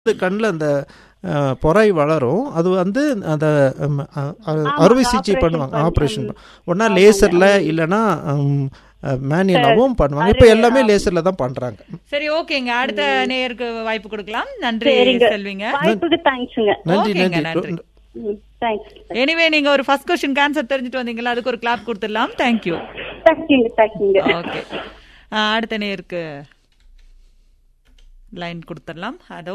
கண்ணில் அந்த அஹ், பொறை வளரும் அது வந்து அந்த ம், அ- அ- அறுவை சிகிச்சை operation பண்ணுவாங்க பண்ணி- ஆப்ரேஷன் ஒன்றா லேசரில் இல்லைன்னா மேனுவலாகவும் பண்ணுவாங்க இப்போ எல்லாமே லேசரில் தான் பண்ணுறாங்க சரி ஓகேங்க அடுத்த நேயருக்கு வாய்ப்பு கொடுக்கலாம் நன்றி சரிங்க செல்விங்க வாய்ப்புக்கு தேங்க்ஸுங்க நன்றி ஓகேங்க, நன்றி நன்றி. தேங்க்ஸ் எனிவே நீங்க ஒரு ஃபர்ஸ்ட் கொஸ்டின் ஆன்சர் தெரிஞ்சுட்டு வந்தீங்களா அதுக்கு ஒரு கிளாப் கொடுத்துடலாம் தேங்க்யூ தேங்க்யூங்க தேங்க்யூங்க ஓகே அடுத்த நேயருக்கு லைன் கொடுத்துடலாம் அதோ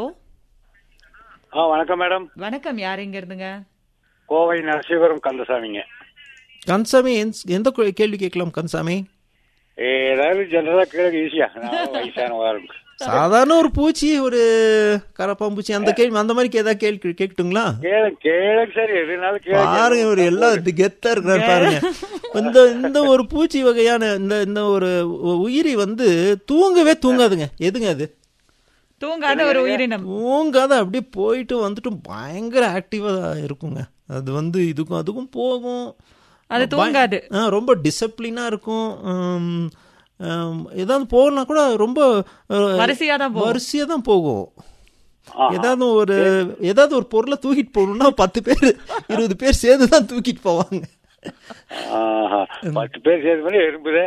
ஆ வணக்கம் மேடம் வணக்கம் யார் இங்க இருந்துங்க கோவை நரசிவரம் கந்தசாமிங்க கன்சாமி எந்த- எந்த கே- கேள்வி கேட்கலாம் கன்சாமி ஏதாவது ஜெனரலா கேளுங்க ஈஸியா நான் வயசான சாதாரண ஒரு பூச்சி ஒரு கரப்பாம்பூச்சி அந்த கேள்வி அந்த மாதிரி ஏதாவது கேள்வி கேட்கட்டுங்களா கேளுங்க கேளுங்க சரி எதுனாலும் பாருங்க கேளுங்க ஒரு எல்லாம் இது கெத்தா இருக்கிறாரு பாருங்க இந்த இந்த ஒரு பூச்சி வகையான இந்த இந்த ஒரு உ- உயிரி வந்து தூங்கவே தூங்காதுங்க எதுங்க அது தூங்காத ஒரு உயிரினம் தூங்காத அப்படியே போயிட்டு வந்துட்டு பயங்கர ஆக்டிவா இருக்குங்க அது வந்து இதுக்கும் அதுக்கும் போகும் அது தூங்காது ஆ, ரொம்ப டிசிப்ளினா இருக்கும் உம், உம், ஏதாவது போகணும்னா கூட ரொம்ப வரிசையா தான் போகும். வரிசையா தான் போகும் ஏதாவது ஒரு ஏதாவது ஒரு பொருளை தூக்கிட்டு போகணும்னா பத்து பேர் இருபது பேர் சேர்ந்து தான் தூக்கிட்டு போவாங்க ஆஹா. பத்து பேர் சேர்ந்து பண்ணி எறும்புதே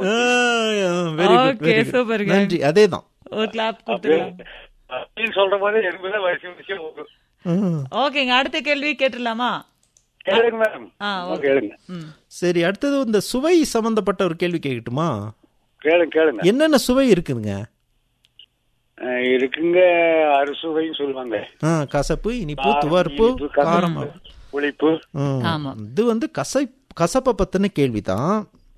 very good Okay, very super good ங்க. நன்றி அதே தான் ஒரு கிளாப் கொடுத்துடலாம் அப்படின்னு சொல்ற போது எறும்புதான் வரிசை வரிசையா போகும் ஓகேங்க அடுத்த கேள்வி கேட்டுடலாமா கேளுங்க மேடம் ஆ, ஆ, கேளுங்க ம் சரி அடுத்தது இந்த சுவை சம்பந்தப்பட்ட ஒரு கேள்வி கேட்கட்டுமா கேளுங்க கேளுங்க என்னென்ன சுவை இருக்குதுங்க ஆ, இருக்குங்க அறுசுவைன்னு சொல்லுவாங்க ஆ, கசப்பு இனிப்பு காரம், துவர்ப்பு இனிப்பு, கசப்பு, காரம் புளிப்பு ம். ஆமா. இது வந்து கசை கசப்பை பத்தின கேள்விதான்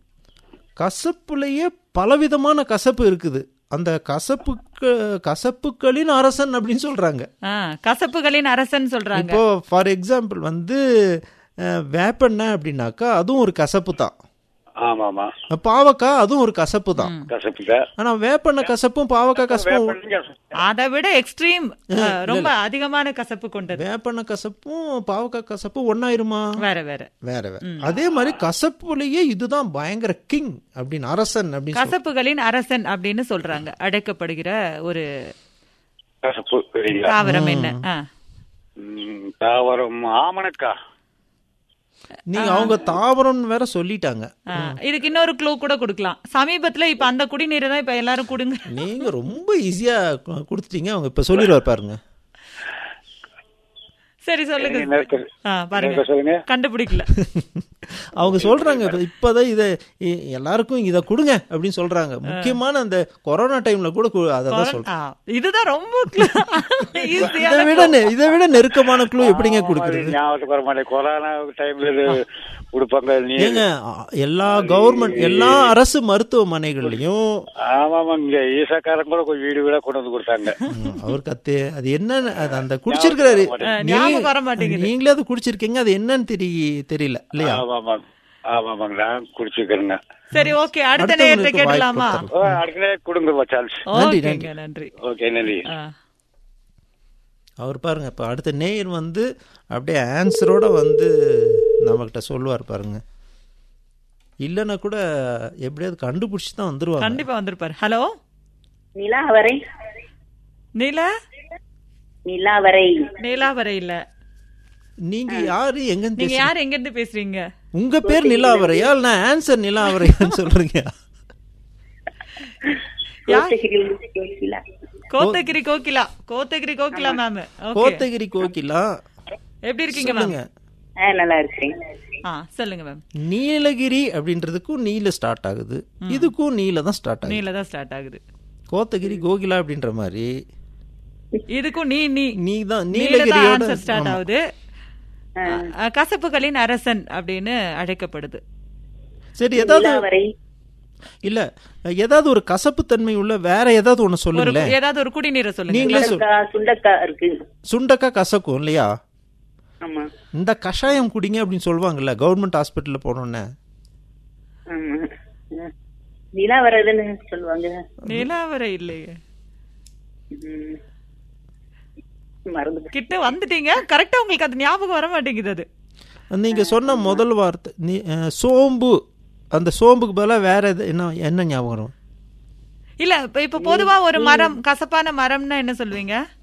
கசப்புலயே பலவிதமான கசப்பு இருக்குது அந்த கசப்புக்கு கசப்புகளின் அரசன் அப்படின்னு சொல்றாங்க ஆ, கசப்புகளின் அரசன் சொல்றாங்க இப்போ ஃபார் எக்ஸாம்பிள் வந்து அஹ், வேப்பெண்ணெய் அப்படின்னாக்கா அதுவும் ஒரு கசப்பு தான் ஆமா ஆமா பாவக்காய் அதுவும் ஒரு கசப்பு தான் கசப்புங்க ஆனா வேப்பெண்ணெய் கசப்பும் பாவக்காய் கசப்பும் வேப்பெண்ணெய்ங்க. அதை விட எக்ஸ்ட்ரீம் ரொம்ப அதிகமான கசப்பு கொண்டது வேப்பெண்ணெய் கசப்பும் பாவக்காய் கசப்பும் ஒன்னாயிருமா வேற வேற வேற வேற அதே மாதிரி கசப்புலயே இதுதான் பயங்கர கிங் அப்படின்னு அரசன் அப்படின்னு சொல்றாங்க. கசப்புகளின் அரசன் அப்படின்னு சொல்றாங்க அழைக்கப்படுகிற ஒரு கசப்பு சரிங்களா தாவரம் என்ன ஆ. ம், தாவரம் ஆமணக்கா நீங்க அவங்க தாவரம்னு வேற சொல்லிட்டாங்க ஆ, இதுக்கு இன்னொரு க்ளூ கூட கொடுக்கலாம் சமீபத்துல இப்ப அந்த குடிநீரை தான் இப்ப எல்லாரும் குடுங்க நீங்க ரொம்ப ஈஸியா கு- கொடுத்துட்டீங்க அவங்க இப்ப சொல்லிடுவார் பாருங்க சரி சொல்லுங்க என்ன இருக்குது? ஆ, பாருங்க என்ன சொல்லுங்க கண்டுபிடிக்கல அவங்க சொல்றாங்க இப்ப- இப்பதான் இத இ- எல்லாருக்கும் இத கொடுங்க அப்படின்னு சொல்றாங்க முக்கியமான அந்த கொரோனா டைம்ல கூட கு- அததான் சொல்றாங்க ஆ, இதுதான் ரொம்ப ஈஸியா இதை விட நெ- இதை விட நெருக்கமான க்ளூ எப்படிங்க ஆமா, கொடுக்குறது அது ஞாபகத்துக்கு வர மாட்டேன் கொரோனா டைம்ல இது கொடுப்பாங்க நீ ஏங்க அ- எல்லா கவர்மெண்ட் எல்லா அரசு மருத்துவமனைகள்லயும் ஆமாமா இங்க ஈசாக்காரன் கூட கொஞ்சம் வீடு வீடா கொண்டு வந்து கொடுத்தாங்க ம், அவருக்கு அது அது என்னன்னு அது அந்த குடிச்சிருக்கிறாரு ஆ, நீ- ஞாபகம் வர மாட்டேங்குது. நீங்களே அது குடிச்சிருக்கீங்க அது என்னன்னு தெரிய தெரியல இல்லையா ஆமாமா ஆமாமாங்க நான் குடிச்சுக்கிறேங்க சரி ஓகே அடுத்த அடுத்தவங்களுக்கு நேரத்தை வாய்ப்பு கேட்டலாமா கொடுத்துறேன். அடுக்கலே கொடுங்க சான்ஸ் நன்றி, ஓகேங்க நன்றி ஓகே நன்றி ஆ. அவர் பாருங்க இப்ப அடுத்த நேயர் வந்து அப்படியே ஆன்சரோட வந்து நம்மகிட்ட சொல்லுவார் பாருங்க இல்லைன்னா கூட எப்படியாவது கண்டுபிடிச்சி தான் வந்துருவாங்க கண்டிப்பா வந்திருப்பாரு ஹலோ நிலாவரை நீல நிலாவரை நீலாவரை இல்ல நீங்க யாரு எங்கன்னு நீங்க பேசுறீங்க? யார் எங்க இருந்து பேசுறீங்க உங்க பேர் நிலாவரையா இல்ல ஆன்சர் நிலாவரையான்னு சொல்றீங்க கோத்தகிரியிலிருந்து பேசல கோத்தகிரி கோகிலா கோத்தகிரி கோகிலா மேம் ஓகே கோத்தகிரி கோகிலா எப்படி இருக்கீங்க மேம் சொல்லுங்க ஆ நல்லா இருக்கேன் ஆ சொல்லுங்க மேம் நீலகிரி அப்படின்றதுக்கும் நீல ஸ்டார்ட் ஆகுது இதுக்கும் நீல தான் ஸ்டார்ட் ஆகுது நீல தான் ஸ்டார்ட் ஆகுது கோத்தகிரி கோகிலா அப்படின்ற மாதிரி இதுக்கும் நீ நீ நீ தான் நீல தான் நீலகிரியோட ஆன்சர் ஸ்டார்ட் ஆகுது அ, கசப்புகளின் அரசன் அப்படின்னு அழைக்கப்படுது சரி ஏதாவது நிலாவரை இல்ல ஏதாவது ஒரு கசப்பு தன்மை உள்ள வேற ஏதாவது ஒண்ணு ஒரு சொல்லுங்களேன் ஏதாவது ஒரு குடிநீரை சொல்லுங்க நீங்களே சொல் சுண்டக்கா சுண்டக்கா இருக்கு சுண்டக்காய் கசக்கும் இல்லையா ஆமா இந்த கஷாயம் குடிங்க அப்படின்னு சொல்லுவாங்கல்ல கவர்மெண்ட் ஹாஸ்பிட்டல்ல போனோன்னே ஆமா ஆ. நிலாவரைன்னு சொல்லுவாங்க நிலாவரை இல்லையே ம். மறந்து கிட்ட வந்துட்டீங்க கரெக்டா உங்களுக்கு அது ஞாபகம் வர மாட்டேங்குது அது நீங்க சொன்ன முதல் வார்த்தை நீ அஹ், சோம்பு அந்த சோம்புக்கு பதிலா வேற எது என்ன என்ன ஞாபகம் வரும் இல்ல இப்ப இப்ப பொதுவா ஒரு மரம் கசப்பான மரம்னா என்ன சொல்லுவீங்க